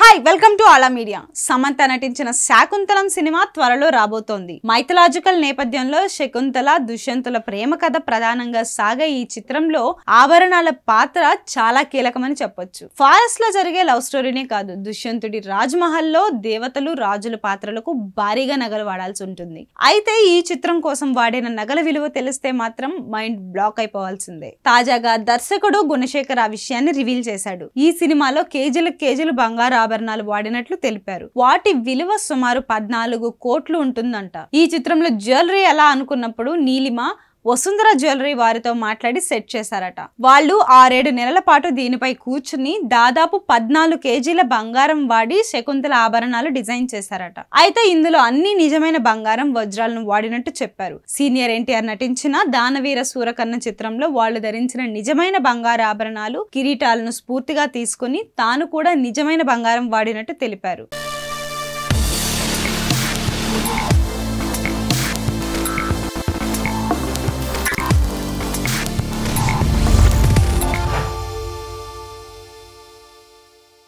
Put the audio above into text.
hi welcome to Aala media Samantha నటించిన Shaakuntalam cinema త్వరలో రాబోతోంది మైథలాజికల్ నేపథ్యంలో శకుంతల దుష్యంతుల ప్రేమ కథ ప్రధానంగా సాగే ఈ చిత్రంలో ఆభరణాల పాత్ర చాలా కీలకమని చెప్పొచ్చు ఫారెస్ట్ లో జరిగే లవ్ స్టోరీనే కాదు దుష్యంతుడి రాజ్మహల్ లో దేవతలు రాజుల పాత్రలకు భారీగా నగలు వాడాల్సి ఉంటుంది అయితే ఈ చిత్రం కోసం వాడిన నగల విలువ తెలిస్తే మాత్రం మైండ్ బ్లాక్ అయిపోవాల్సిందే తాజాగా దర్శకుడు గుణశేఖర్ ఆ విషయాన్ని రివీల్ చేశాడు ఈ సినిమాలో కేజీలు కేజీలు బంగారు ఆభరణాలు వాడినట్లు తెలిపారు వాటి విలువ సుమారు పద్నాలుగు కోట్లు ఉంటుందంట ఈ చిత్రంలో జ్యువెలరీ ఎలా అనుకున్నప్పుడు నీలిమ వసుంధర జ్యువెలరీ వారితో మాట్లాడి సెట్ చేశారట వాళ్ళు ఆరేడు నెలల పాటు దీనిపై కూర్చుని దాదాపు పద్నాలుగు కేజీల బంగారం వాడి శకుంతల ఆభరణాలు డిజైన్ చేశారట అయితే ఇందులో అన్ని నిజమైన బంగారం వజ్రాలను వాడినట్టు చెప్పారు సీనియర్ ఎన్టీఆర్ నటించిన దానవీర సూరకర్ణ చిత్రంలో వాళ్ళు ధరించిన నిజమైన బంగారు ఆభరణాలు కిరీటాలను స్ఫూర్తిగా తీసుకుని తాను కూడా నిజమైన బంగారం వాడినట్టు తెలిపారు